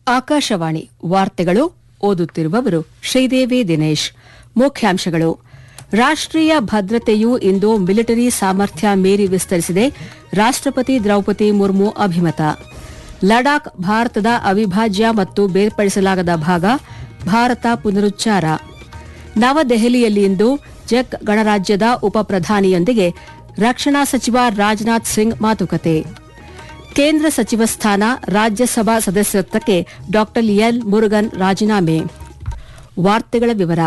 ಆಕಾಶವಾಣಿ ವಾರ್ತೆಗಳು ಓದುತ್ತಿರುವವರು ಶ್ರೀದೇವಿ ದಿನೇಶ್ ಮುಖ್ಯಾಂಶಗಳು ರಾಷ್ಟ್ರೀಯ ಭದ್ರತೆಯು ಇಂದು ಮಿಲಿಟರಿ ಸಾಮರ್ಥ್ಯ ಮೀರಿ ವಿಸ್ತರಿಸಿದೆ ರಾಷ್ಟ್ರಪತಿ ದ್ರೌಪದಿ ಮುರ್ಮು ಅಭಿಮತ ಲಡಾಖ್ ಭಾರತದ ಅವಿಭಾಜ್ಯ ಮತ್ತು ಬೇರ್ಪಡಿಸಲಾಗದ ಭಾಗ ಭಾರತ ಪುನರುಚ್ಚಾರ ನವದೆಹಲಿಯಲ್ಲಿಂದು ಜೆಕ್ ಗಣರಾಜ್ಯದ ಉಪಪ್ರಧಾನಿಯೊಂದಿಗೆ ರಕ್ಷಣಾ ಸಚಿವ ರಾಜನಾಥ್ ಸಿಂಗ್ ಮಾತುಕತೆ ಕೇಂದ್ರ ಸಚಿವ ಸ್ಥಾನ ರಾಜ್ಯಸಭಾ ಸದಸ್ಯತ್ವಕ್ಕೆ ಡಾ ಎಲ್ ಮುರುಗನ್ ರಾಜೀನಾಮೆ ವಾರ್ತೆಗಳ ವಿವರ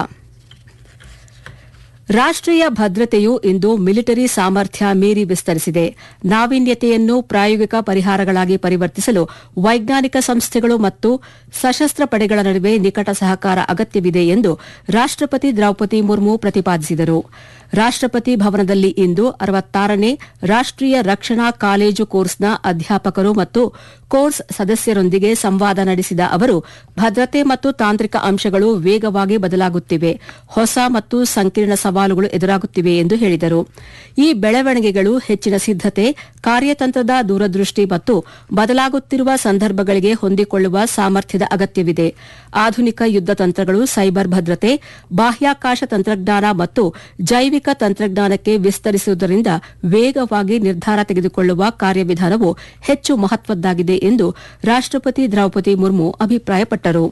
ರಾಷ್ಟ್ರೀಯ ಭದ್ರತೆಯು ಇಂದು ಮಿಲಿಟರಿ ಸಾಮರ್ಥ್ಯ ಮೀರಿ ವಿಸ್ತರಿಸಿದೆ ನಾವೀನ್ಯತೆಯನ್ನು ಪ್ರಾಯೋಗಿಕ ಪರಿಹಾರಗಳಾಗಿ ಪರಿವರ್ತಿಸಲು ವೈಜ್ಞಾನಿಕ ಸಂಸ್ಥೆಗಳು ಮತ್ತು ಸಶಸ್ತ್ರ ಪಡೆಗಳ ನಡುವೆ ನಿಕಟ ಸಹಕಾರ ಅಗತ್ಯವಿದೆ ಎಂದು ರಾಷ್ಟ್ರಪತಿ ದ್ರೌಪದಿ ಮುರ್ಮು ಪ್ರತಿಪಾದಿಸಿದರು ರಾಷ್ಟ್ರಪತಿ ಭವನದಲ್ಲಿ ಇಂದು ಅರವತ್ತಾರನೇ ರಾಷ್ಟ್ರೀಯ ರಕ್ಷಣಾ ಕಾಲೇಜು ಕೋರ್ಸ್ನ ಅಧ್ಯಾಪಕರು ಮತ್ತು ಕೋರ್ಸ್ ಸದಸ್ಯರೊಂದಿಗೆ ಸಂವಾದ ನಡೆಸಿದ ಅವರು ಭದ್ರತೆ ಮತ್ತು ತಾಂತ್ರಿಕ ಅಂಶಗಳು ವೇಗವಾಗಿ ಬದಲಾಗುತ್ತಿವೆ ಹೊಸ ಮತ್ತು ಸಂಕೀರ್ಣ ಸವಾಲುಗಳು ಎದುರಾಗುತ್ತಿವೆ ಎಂದು ಹೇಳಿದರು ಈ ಬೆಳವಣಿಗೆಗಳು ಹೆಚ್ಚಿನ ಸಿದ್ದತೆ ಕಾರ್ಯತಂತ್ರದ ದೂರದೃಷ್ಟಿ ಮತ್ತು ಬದಲಾಗುತ್ತಿರುವ ಸಂದರ್ಭಗಳಿಗೆ ಹೊಂದಿಕೊಳ್ಳುವ ಸಾಮರ್ಥ್ಯದ ಅಗತ್ಯವಿದೆ ಆಧುನಿಕ ಯುದ್ದ ತಂತ್ರಗಳು ಸೈಬರ್ ಭದ್ರತೆ ಬಾಹ್ಯಾಕಾಶ ತಂತ್ರಜ್ಞಾನ ಮತ್ತು ಜೈವಿಕ ತಂತ್ರಜ್ಞಾನಕ್ಕೆ ವಿಸ್ತರಿಸುವುದರಿಂದ ವೇಗವಾಗಿ ನಿರ್ಧಾರ ತೆಗೆದುಕೊಳ್ಳುವ ಕಾರ್ಯವಿಧಾನವು ಹೆಚ್ಚು ಮಹತ್ವದ್ದಾಗಿದೆ ಎಂದು ರಾಷ್ಟ್ರಪತಿ ದ್ರೌಪದಿ ಮುರ್ಮು ಅಭಿಪ್ರಾಯಪಟ್ಟರು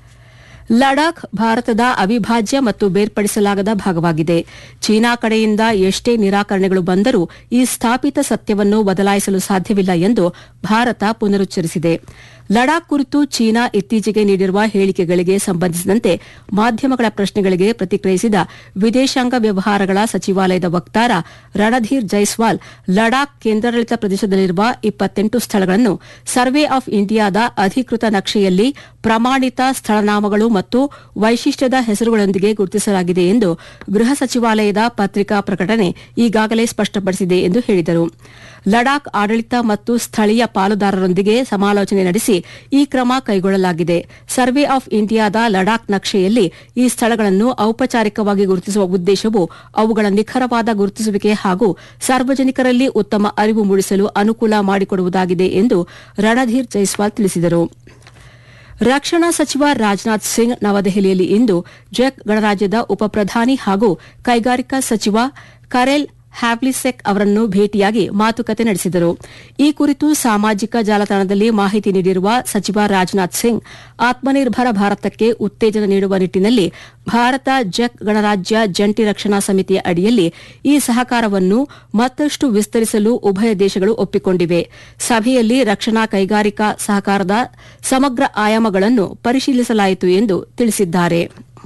ಲಡಾಖ್ ಭಾರತದ ಅವಿಭಾಜ್ಯ ಮತ್ತು ಬೇರ್ಪಡಿಸಲಾಗದ ಭಾಗವಾಗಿದೆ ಚೀನಾ ಕಡೆಯಿಂದ ಎಷ್ಟೇ ನಿರಾಕರಣೆಗಳು ಬಂದರೂ ಈ ಸ್ಥಾಪಿತ ಸತ್ಯವನ್ನು ಬದಲಾಯಿಸಲು ಸಾಧ್ಯವಿಲ್ಲ ಎಂದು ಭಾರತ ಪುನರುಚ್ಚರಿಸಿದೆ ಲಡಾಖ್ ಕುರಿತು ಚೀನಾ ಇತ್ತೀಚೆಗೆ ನೀಡಿರುವ ಹೇಳಿಕೆಗಳಿಗೆ ಸಂಬಂಧಿಸಿದಂತೆ ಮಾಧ್ಯಮಗಳ ಪ್ರಶ್ನೆಗಳಿಗೆ ಪ್ರತಿಕ್ರಿಯಿಸಿದ ವಿದೇಶಾಂಗ ವ್ಯವಹಾರಗಳ ಸಚಿವಾಲಯದ ವಕ್ತಾರ ರಣಧೀರ್ ಜೈಸ್ವಾಲ್ ಲಡಾಖ್ ಕೇಂದ್ರಾಡಳಿತ ಪ್ರದೇಶದಲ್ಲಿರುವ ಇಪ್ಪತ್ತೆಂಟು ಸ್ಥಳಗಳನ್ನು ಸರ್ವೆ ಆಫ್ ಇಂಡಿಯಾದ ಅಧಿಕೃತ ನಕ್ಷೆಯಲ್ಲಿ ಪ್ರಮಾಣಿತ ಸ್ಥಳನಾಮಗಳು ಮತ್ತು ವೈಶಿಷ್ಟ್ಯದ ಹೆಸರುಗಳೊಂದಿಗೆ ಗುರುತಿಸಲಾಗಿದೆ ಎಂದು ಗೃಹ ಸಚಿವಾಲಯದ ಪತ್ರಿಕಾ ಪ್ರಕಟಣೆ ಈಗಾಗಲೇ ಸ್ಪಷ್ಟಪಡಿಸಿದೆ ಎಂದು ಹೇಳಿದರು ಲಡಾಖ್ ಆಡಳಿತ ಮತ್ತು ಸ್ಥಳೀಯ ಪಾಲುದಾರರೊಂದಿಗೆ ಸಮಾಲೋಚನೆ ನಡೆಸಿ ಈ ಕ್ರಮ ಕೈಗೊಳ್ಳಲಾಗಿದೆ ಸರ್ವೆ ಆಫ್ ಇಂಡಿಯಾದ ಲಡಾಖ್ ನಕ್ಷೆಯಲ್ಲಿ ಈ ಸ್ಥಳಗಳನ್ನು ಔಪಚಾರಿಕವಾಗಿ ಗುರುತಿಸುವ ಉದ್ದೇಶವು ಅವುಗಳ ನಿಖರವಾದ ಗುರುತಿಸುವಿಕೆ ಹಾಗೂ ಸಾರ್ವಜನಿಕರಲ್ಲಿ ಉತ್ತಮ ಅರಿವು ಮೂಡಿಸಲು ಅನುಕೂಲ ಮಾಡಿಕೊಡುವುದಾಗಿದೆ ಎಂದು ರಣಧೀರ್ ಜೈಸ್ವಾಲ್ ತಿಳಿಸಿದರು ರಕ್ಷಣಾ ಸಚಿವ ರಾಜನಾಥ್ ಸಿಂಗ್ ನವದೆಹಲಿಯಲ್ಲಿ ಇಂದು ಜೆಕ್ ಗಣರಾಜ್ಯದ ಉಪಪ್ರಧಾನಿ ಹಾಗೂ ಕೈಗಾರಿಕಾ ಸಚಿವ ಕರೆಲ್ ಹ್ಯಾವ್ಲಿಸೆಕ್ ಅವರನ್ನು ಭೇಟಿಯಾಗಿ ಮಾತುಕತೆ ನಡೆಸಿದರು ಈ ಕುರಿತು ಸಾಮಾಜಿಕ ಜಾಲತಾಣದಲ್ಲಿ ಮಾಹಿತಿ ನೀಡಿರುವ ಸಚಿವ ರಾಜನಾಥ್ ಸಿಂಗ್ ಆತ್ಮನಿರ್ಭರ ಭಾರತಕ್ಕೆ ಉತ್ತೇಜನ ನೀಡುವ ನಿಟ್ಟಿನಲ್ಲಿ ಭಾರತ ಜೆಕ್ ಗಣರಾಜ್ಯ ಜಂಟಿ ರಕ್ಷಣಾ ಸಮಿತಿಯ ಅಡಿಯಲ್ಲಿ ಈ ಸಹಕಾರವನ್ನು ಮತ್ತಷ್ಟು ವಿಸ್ತರಿಸಲು ಉಭಯ ದೇಶಗಳು ಒಪ್ಪಿಕೊಂಡಿವೆ ಸಭೆಯಲ್ಲಿ ರಕ್ಷಣಾ ಕೈಗಾರಿಕಾ ಸಹಕಾರದ ಸಮಗ್ರ ಆಯಾಮಗಳನ್ನು ಪರಿಶೀಲಿಸಲಾಯಿತು ಎಂದು ತಿಳಿಸಿದ್ದಾರೆ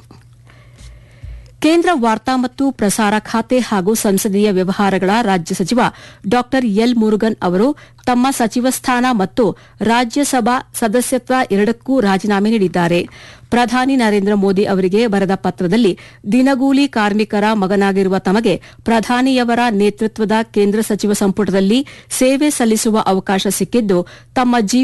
ಕೇಂದ್ರ ವಾರ್ತಾ ಮತ್ತು ಪ್ರಸಾರ ಖಾತೆ ಹಾಗೂ ಸಂಸದೀಯ ವ್ಯವಹಾರಗಳ ರಾಜ್ಯ ಸಚಿವ ಡಾ ಎಲ್ ಮುರುಗನ್ ಅವರು ತಮ್ಮ ಸಚಿವ ಸ್ಥಾನ ಮತ್ತು ರಾಜ್ಯಸಭಾ ಸದಸ್ಯತ್ವ ಎರಡಕ್ಕೂ ರಾಜೀನಾಮೆ ನೀಡಿದ್ದಾರೆ ಪ್ರಧಾನಿ ನರೇಂದ್ರ ಮೋದಿ ಅವರಿಗೆ ಬರೆದ ಪತ್ರದಲ್ಲಿ ದಿನಗೂಲಿ ಕಾರ್ಮಿಕರ ಮಗನಾಗಿರುವ ತಮಗೆ ಪ್ರಧಾನಿಯವರ ನೇತೃತ್ವದ ಕೇಂದ್ರ ಸಚಿವ ಸಂಪುಟದಲ್ಲಿ ಸೇವೆ ಸಲ್ಲಿಸುವ ಅವಕಾಶ ಸಿಕ್ಕಿದ್ದು ತಮ್ಮ